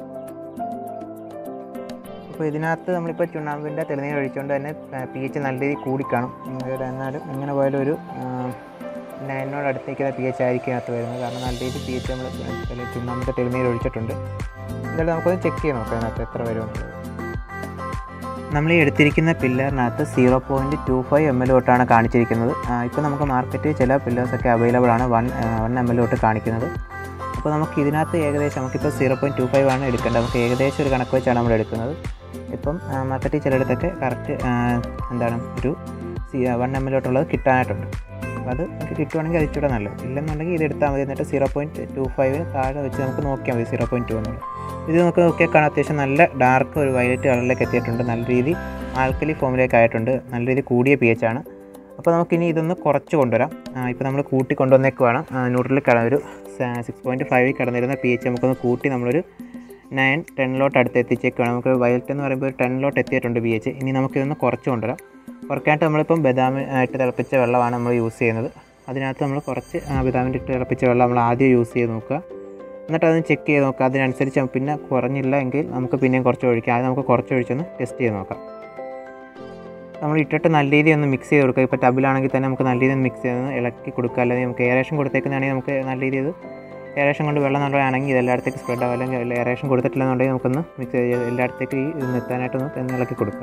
അപ്പോൾ ഇതിനകത്ത് നമ്മളിപ്പോൾ ചുണ്ണാമ്പിൻ്റെ തെളിനീർ ഒഴിച്ചുകൊണ്ട് തന്നെ പി എച്ച് നല്ല രീതിയിൽ കൂടിക്കാണും ഇവിടെ എന്നാലും ഇങ്ങനെ പോയാലും ഒരു നയനോട് അടുത്തേക്കുന്ന പി എച്ച് ആയിരിക്കും അതിനകത്ത് വരുന്നത് കാരണം നല്ല രീതിയിൽ പി എച്ച് നമ്മൾ ചുണ്ണാമ്പിൻ്റെ തെളിനീർ ഒഴിച്ചിട്ടുണ്ട് എന്തായാലും നമുക്കൊന്ന് ചെക്ക് ചെയ്ത് നോക്കാം അതിനകത്ത് എത്ര വരുമെന്നുള്ളത് നമ്മൾ ഈ എടുത്തിരിക്കുന്ന പില്ലറിനകത്ത് zero point two five M L തൊട്ടാണ് കാണിച്ചിരിക്കുന്നത് ഇപ്പോൾ നമുക്ക് മാർക്കറ്റിൽ ചില പില്ലേഴ്സൊക്കെ അവൈലബിൾ ആണ് വൺ വൺ എം എൽ തൊട്ട് കാണിക്കുന്നത് അപ്പോൾ നമുക്ക് ഇതിനകത്ത് ഏകദേശം നമുക്കിപ്പോൾ സീറോ പോയിൻറ്റ് ടു ഫൈവ് ആണ് എടുക്കേണ്ടത് നമുക്ക് ഏകദേശം ഒരു കണക്ക് വെച്ചാണ് നമ്മൾ എടുക്കുന്നത് ഇപ്പം മാർക്കറ്റിൽ ചിലയിടത്തൊക്കെ കറക്റ്റ് എന്താണ് ഒരു വൺ എം എൽ തൊട്ടുള്ളത് കിട്ടാനായിട്ടുണ്ട് അപ്പോൾ അത് നമുക്ക് കിട്ടുവാണെങ്കിൽ അത് ഇച്ചിരി നല്ലത് ഇല്ലെന്നുണ്ടെങ്കിൽ ഇത് എടുത്താൽ മതി എന്നിട്ട് സീറോ പോയിൻറ്റ് ടു ഫൈവിന് താഴെ വെച്ച് നമുക്ക് നോക്കിയാൽ മതി സീറോ പോയിൻറ്റ് ടു എന്നുള്ളത് ഇത് നമുക്ക് നോക്കിയാൽ കാണാൻ അത്യാവശ്യം നല്ല ഡാർക്ക് ഒരു വയലറ്റ് കളറിലേക്ക് എത്തിയിട്ടുണ്ട് നല്ല രീതി ആൽക്കലി ഫോമിലേക്ക് ആയിട്ടുണ്ട് നല്ല രീതി കൂടിയ പി എച്ച് ആണ് അപ്പോൾ നമുക്കിനി ഇതൊന്ന് കുറച്ച് കൊണ്ടുവരാം ഇപ്പോൾ നമ്മൾ കൂട്ടി കൊണ്ടുവന്നേക്കുവാണ് ന്യൂട്രലിൽ കട ഒരു സിക്സ് പോയിൻറ്റ് ഫൈവിൽ കടന്നിരുന്ന പി എച്ച് നമുക്കൊന്ന് കൂട്ടി നമ്മളൊരു നയൻ ടെന്നിലോട്ട് അടുത്ത് എത്തിച്ചേക്കുവാണ് നമുക്ക് വയലറ്റ് എന്ന് പറയുമ്പോൾ ഒരു ടെന്നിലോട്ട് എത്തിയിട്ടുണ്ട് പി എച്ച് ഇനി നമുക്കിതൊന്ന് കുറച്ച് കൊണ്ടുവരാം കുറയ്ക്കാനായിട്ട് നമ്മളിപ്പം ബദാം ഇട്ട് തിളപ്പിച്ച വെള്ളമാണ് നമ്മൾ യൂസ് ചെയ്യുന്നത് അതിനകത്ത് നമ്മൾ കുറച്ച് ബദാമിൻ്റെ ഇട്ട് തിളപ്പിച്ച വെള്ളം നമ്മൾ ആദ്യം യൂസ് ചെയ്ത് നോക്കുക എന്നിട്ട് അതൊന്ന് ചെക്ക് ചെയ്ത് നോക്കുക അതിനനുസരിച്ച് പിന്നെ കുറഞ്ഞില്ല എങ്കിൽ നമുക്ക് പിന്നെയും കുറച്ച് ഒഴിക്കാം അത് നമുക്ക് കുറച്ച് ഒഴിച്ചൊന്ന് ടെസ്റ്റ് ചെയ്ത് നോക്കാം നമ്മൾ ഇട്ടിട്ട് നല്ല രീതിയിൽ ഒന്ന് മിക്സ് ചെയ്ത് കൊടുക്കുക ഇപ്പോൾ ടബിലാണെങ്കിൽ തന്നെ നമുക്ക് നല്ല രീതിയിൽ ഒന്ന് മിക്സ് ചെയ്ത് ഇളക്കി കൊടുക്കുക അല്ലെങ്കിൽ നമുക്ക് എയറേഷൻ കൊടുത്തേക്കുന്നതാണെങ്കിൽ നമുക്ക് നല്ല രീതിയിൽ എയറേഷൻ കൊണ്ട് വെള്ളം നല്ലതാണെങ്കിൽ ഇത് എല്ലായിടത്തേക്ക് സ്പ്രെഡ് ആവും അല്ലെങ്കിൽ എയറേഷൻ കൊടുത്തിട്ടില്ലെന്നുണ്ടെങ്കിൽ നമുക്കൊന്ന് മിക്സ് ചെയ്ത് എല്ലായിടത്തേക്ക് ഈ ഇത് നിർത്താനായിട്ടൊന്ന് ഒന്ന് ഇളക്കി കൊടുക്കുക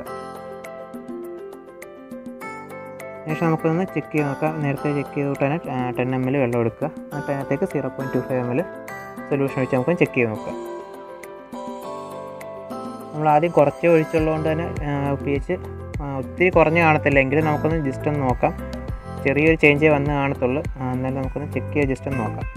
ശേഷം നമുക്കൊന്ന് ചെക്ക് ചെയ്ത് നോക്കാം നേരത്തെ ചെക്ക് ചെയ്ത് വിട്ടാൽ ടെൻ എം എൽ വെള്ളം എടുക്കുക എന്നിട്ട് അതിനകത്തേക്ക് zero point two five M L solution ഒഴിച്ച് നമുക്ക് ചെക്ക് ചെയ്ത് നോക്കാം നമ്മൾ ആദ്യം കുറച്ച് ഒഴിച്ചുള്ളതുകൊണ്ട് തന്നെ പി എച്ച് ഒത്തിരി കുറഞ്ഞ് കാണത്തില്ല എങ്കിലും നമുക്കൊന്ന് ജസ്റ്റ് ഒന്ന് നോക്കാം ചെറിയൊരു ചേഞ്ചേ വന്ന് കാണത്തുള്ളൂ എന്നാലും നമുക്കൊന്ന് ചെക്ക് ചെയ്ത് ജസ്റ്റ് ഒന്ന് നോക്കാം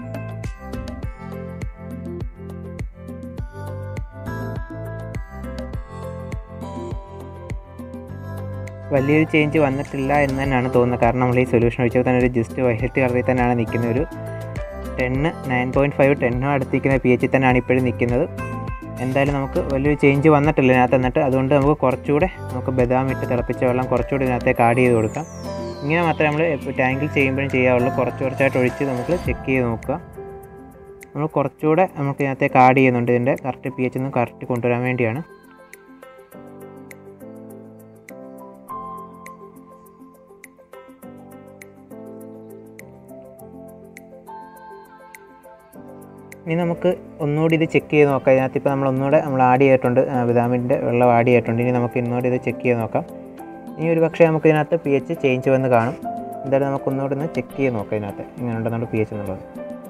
വലിയൊരു ചേഞ്ച് വന്നിട്ടില്ല എന്ന് തന്നെയാണ് തോന്നുന്നത് കാരണം നമ്മൾ ഈ സൊല്യൂഷൻ ഒഴിച്ചപ്പോൾ തന്നെ ഒരു ജസ്റ്റ് വൈലറ്റ് കളറിൽ തന്നെയാണ് നിൽക്കുന്ന ഒരു ടെന്ന് നയൻ പോയിൻറ്റ് ഫൈവ് ടെന്നോ അടുത്തിരിക്കുന്ന പി എച്ചിൽ തന്നെയാണ് ഇപ്പോഴും നിൽക്കുന്നത് എന്തായാലും നമുക്ക് വലിയൊരു ചേഞ്ച് വന്നിട്ടില്ല ഇതിനകത്ത് എന്നിട്ട് അതുകൊണ്ട് നമുക്ക് കുറച്ചുകൂടെ നമുക്ക് ബദാം ഇട്ട് തിളപ്പിച്ച വെള്ളം കുറച്ചുകൂടി ഇതിനകത്തേക്ക് ആഡ് ചെയ്ത് കൊടുക്കാം ഇങ്ങനെ മാത്രമേ നമ്മൾ ഇപ്പോൾ ടാങ്കിൽ ചെയ്യുമ്പോഴും ചെയ്യാവുള്ളൂ കുറച്ച് കുറച്ചായിട്ട് ഒഴിച്ച് നമുക്ക് ചെക്ക് ചെയ്ത് നോക്കുക നമ്മൾ കുറച്ചുകൂടെ നമുക്ക് ഇതിനകത്തേക്ക് ആഡ് ചെയ്യുന്നുണ്ട് ഇതിൻ്റെ കറക്റ്റ് പി എച്ച് ഒന്ന് കറക്റ്റ് കൊണ്ടുവരാൻ വേണ്ടിയാണ് ഇനി നമുക്ക് ഒന്നുകൂടി ഇത് ചെക്ക് ചെയ്ത് നോക്കാം ഇതിനകത്ത് ഇപ്പോൾ നമ്മൾ ഒന്നുകൂടെ നമ്മൾ ആഡ് ചെയ്തിട്ടുണ്ട് വിതാമിൻ്റെ വെള്ളം ആഡ് ചെയ്തിട്ടുണ്ട് ഇനി നമുക്ക് ഇന്നുകൂടി ഇത് ചെക്ക് ചെയ്ത് നോക്കാം ഇനി ഒരു പക്ഷേ നമുക്ക് ഇതിനകത്ത് പി എച്ച് ചേഞ്ച് വന്ന് കാണും എന്തായാലും നമുക്ക് ഒന്നുകൂടി ഒന്ന് ചെക്ക് ചെയ്ത് നോക്കാം ഇതിനകത്ത് ഇങ്ങനെ ഉണ്ടെന്നുണ്ട് പി എച്ച് എന്നുള്ളത്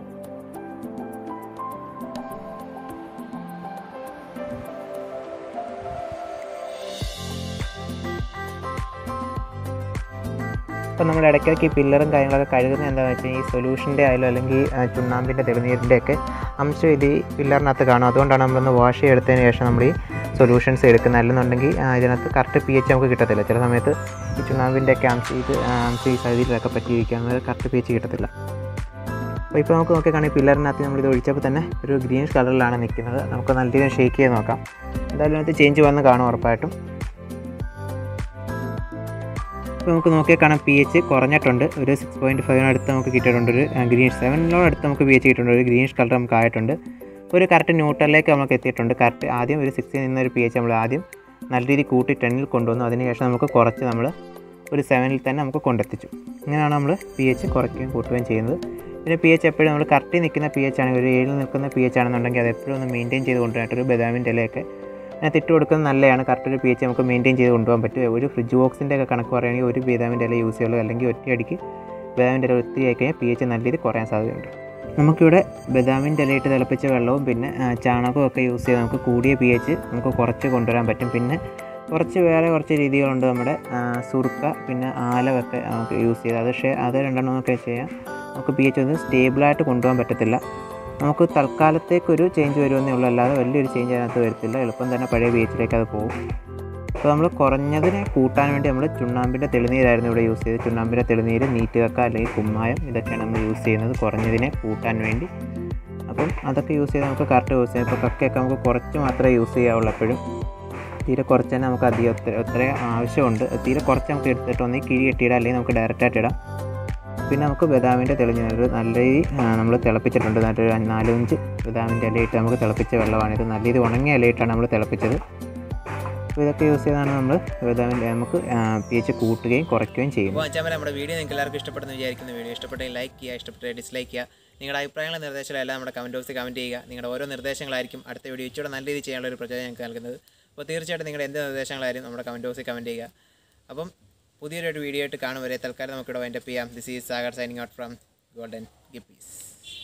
അപ്പോൾ നമ്മൾ ഇടയ്ക്കിടയ്ക്ക് ഈ പില്ലറും കാര്യങ്ങളൊക്കെ കഴുകുന്നത് എന്താണെന്ന് വെച്ചാൽ ഈ സൊല്യൂഷൻ്റെ ആയാലും അല്ലെങ്കിൽ ചുണ്ണാമ്പിൻ്റെ തെളിനീരിൻ്റെ ഒക്കെ അംശം ഇത് ഈ പില്ലറിനകത്ത് കാണും അതുകൊണ്ടാണ് നമ്മളൊന്ന് വാഷ് ചെയ്തെടുത്തതിന് ശേഷം നമ്മൾ ഈ സൊല്യൂഷൻസ് എടുക്കുന്നത് അല്ലെന്നുണ്ടെങ്കിൽ ഇതിനകത്ത് കറക്റ്റ് പി എച്ച് നമുക്ക് കിട്ടത്തില്ല ചില സമയത്ത് ഈ ചുണ്ണാമ്പിൻ്റെ ഒക്കെ അംശം ഇത് അംശം ഈ സൈഡിലൊക്കെ പറ്റിയിരിക്കുക കറക്റ്റ് പി എച്ച് കിട്ടത്തില്ല അപ്പോൾ ഇപ്പോൾ നമുക്ക് നോക്കിയാണെങ്കിൽ പില്ലറിനകത്ത് നമ്മൾ ഇത് ഒഴിച്ചപ്പോൾ തന്നെ ഒരു ഗ്രീനിഷ് കളറിലാണ് നിൽക്കുന്നത് നമുക്ക് നല്ല രീതിയിൽ ഷേക്ക് ചെയ്ത് നോക്കാം എന്തായാലും അതിനകത്ത് ചേഞ്ച് വന്ന് കാണും ഉറപ്പായിട്ടും ഇപ്പോൾ നമുക്ക് നോക്കിയാൽ കാണാം പി എച്ച് കുറഞ്ഞിട്ടുണ്ട് ഒരു സിക്സ് പോയിൻറ്റ് ഫൈവിനടുത്ത് നമുക്ക് കിട്ടിയിട്ടുണ്ട് ഒരു ഗ്രീൻ സെവനിനോടടുത്ത് നമുക്ക് പി എച്ച് കിട്ടിയിട്ടുണ്ട് ഒരു ഗ്രീനിഷ് കളർ നമുക്ക് ആയിട്ടുണ്ട് ഒരു കറക്റ്റ് ന്യൂട്രലിലേക്ക് നമുക്ക് എത്തിയിട്ടുണ്ട് കറക്റ്റ് ആദ്യം ഒരു സിക്സിൽ നിന്നൊരു പി എച്ച് നമ്മൾ ആദ്യം നല്ല രീതിയിൽ കൂട്ടി ടെന്നിൽ കൊണ്ടുവന്നു അതിനുശേഷം നമുക്ക് കുറച്ച് നമ്മൾ ഒരു സെവനിൽ തന്നെ നമുക്ക് കൊണ്ടെത്തിച്ചു ഇങ്ങനെയാണ് നമ്മൾ പി എച്ച് കുറയ്ക്കുകയും കൂട്ടുകയും ചെയ്യുന്നത് പിന്നെ പി എച്ച് എപ്പോഴും നമ്മൾ കറക്റ്റ് നിൽക്കുന്ന പി എച്ച് ആണെങ്കിൽ ഒരു ഏഴിൽ നിൽക്കുന്ന പി എച്ച് ആണെന്നുണ്ടെങ്കിൽ അത് എപ്പോഴും ഒന്ന് മെയിൻറ്റെയിൻ ചെയ്ത് കൊണ്ടുവരാനായിട്ട് ഒരു ബദാമിൻ്റെ ഇലയൊക്കെ അതിനകത്ത് ഇട്ട് കൊടുക്കുന്നത് നല്ലതാണ് കറക്റ്റ് ഒരു പി എച്ച് നമുക്ക് മെയിൻറ്റെയിൻ ചെയ്ത് കൊണ്ടുപോകാൻ പറ്റും ഒരു ഫ്രിഡ്ജ് ബോക്സിൻ്റെ ഒക്കെ കണക്ക് പറയുകയാണെങ്കിൽ ഒരു ബദാമിൻ്റെ ഇല യൂസ് ചെയ്യുള്ളൂ അല്ലെങ്കിൽ ഒറ്റയടിക്ക് ബദാമിൻ്റെ ഇല ഒത്തിരി ആയി കഴിഞ്ഞാൽ പി എച്ച് നല്ല രീതിയിൽ കുറയാൻ സാധ്യതയുണ്ട് നമുക്കിവിടെ ബദാമിൻ്റെ ഇലയിട്ട് തിളപ്പിച്ച വെള്ളവും പിന്നെ ചാണകവും ഒക്കെ യൂസ് ചെയ്ത് നമുക്ക് കൂടിയ പി എച്ച് നമുക്ക് കുറച്ച് കൊണ്ടുവരാൻ പറ്റും പിന്നെ കുറച്ച് വേറെ കുറച്ച് രീതികളുണ്ട് നമ്മുടെ സുറുക്ക പിന്നെ ആലമൊക്കെ നമുക്ക് യൂസ് ചെയ്ത് അത് പക്ഷേ അത് രണ്ടെണ്ണം ഒക്കെ ചെയ്യാം നമുക്ക് പി എച്ച് ഒന്ന് സ്റ്റേബിളായിട്ട് കൊണ്ടുപോകാൻ പറ്റത്തില്ല നമുക്ക് തൽക്കാലത്തേക്കൊരു ചേഞ്ച് വരുമെന്നേ ഉള്ളൂ അല്ലാതെ വലിയൊരു ചേഞ്ച് അതിനകത്ത് വരത്തില്ല എളുപ്പം തന്നെ പഴയ പി എച്ചിലേക്ക് അത് പോകും അപ്പോൾ നമ്മൾ കുറഞ്ഞതിനെ കൂട്ടാൻ വേണ്ടി നമ്മൾ ചുണ്ണാമ്പിൻ്റെ തെളിനീരായിരുന്നു ഇവിടെ യൂസ് ചെയ്തത് ചുണ്ണാമ്പിൻ്റെ തെളിനീര് നീറ്റ് കക്ക അല്ലെങ്കിൽ കുമ്മായം ഇതൊക്കെയാണ് നമ്മൾ യൂസ് ചെയ്യുന്നത് കുറഞ്ഞതിനെ കൂട്ടാൻ വേണ്ടി അപ്പം അതൊക്കെ യൂസ് ചെയ്ത് നമുക്ക് കറക്റ്റ് യൂസ് ചെയ്യാം ഇപ്പോൾ കക്കയൊക്കെ നമുക്ക് കുറച്ച് മാത്രമേ യൂസ് ചെയ്യാവുള്ളൂ എപ്പോഴും തീരെ കുറച്ച് തന്നെ നമുക്ക് അധികം ഒത്തിരി ഒത്തിരി ആവശ്യമുണ്ട് തീരെ കുറച്ച് നമുക്ക് എടുത്തിട്ട് ഒന്ന് കിഴി കെട്ടിയിടാം അല്ലെങ്കിൽ നമുക്ക് ഡയറക്റ്റായിട്ട് ഇടാം പിന്നെ നമുക്ക് ബദാമിൻ്റെ തെളിഞ്ഞ ഒരു നല്ല രീതി നമ്മൾ തിളപ്പിച്ചിട്ടുണ്ട് എന്നിട്ട് ഒരു നാലഞ്ച് ബദാമിൻ്റെ ഇലയിട്ട് നമുക്ക് തിളപ്പിച്ച വെള്ളമാണ് ഇത് നല്ല രീതി ഉണങ്ങിയ ഇലയിട്ടാണ് നമ്മൾ തിളപ്പിച്ചത് അപ്പോൾ ഇതൊക്കെ യൂസ് ചെയ്താണ് നമ്മൾ ബദാമിൻ്റെ നമുക്ക് പി എച്ച് കൂട്ടുകയും കുറയ്ക്കുകയും ചെയ്യുന്നത് അപ്പോൾ അച്ഛാമല നമ്മുടെ വീഡിയോ നിങ്ങൾക്ക് എല്ലാവർക്കും ഇഷ്ടപ്പെടുന്നു വിചാരിക്കുന്ന വീഡിയോ ഇഷ്ടപ്പെട്ടെങ്കിൽ ലൈക്ക് ചെയ്യുക ഇഷ്ടപ്പെട്ടെങ്കിൽ ഡിസ്ലൈക്ക് ചെയ്യുക നിങ്ങളുടെ അഭിപ്രായങ്ങളും നിർദ്ദേശങ്ങളെല്ലാം നമ്മുടെ കമൻറ്റ് ബോക്സിൽ കമൻറ്റ് ചെയ്യുക നിങ്ങളുടെ ഓരോ നിർദ്ദേശങ്ങളായിരിക്കും അടുത്ത വീഡിയോ ഇച്ചിരി നല്ല രീതിയിൽ ചെയ്യാനുള്ള ഒരു പ്രചോദനം ഞങ്ങൾക്ക് നൽകുന്നത് അപ്പോൾ തീർച്ചയായിട്ടും നിങ്ങളുടെ എന്ത് നിർദ്ദേശങ്ങളായാലും നമ്മുടെ കമൻറ്റ് ബോക്സിൽ കമൻറ്റ് ചെയ്യുക അപ്പം പുതിയൊരു വീഡിയോ ആയിട്ട് കാണും വരെ തൽക്കാലം നമുക്കിവിടെ വൈൻഡപ്പ് ചെയ്യാം this is Sagar signing out from Golden ഗിപ്പീസ്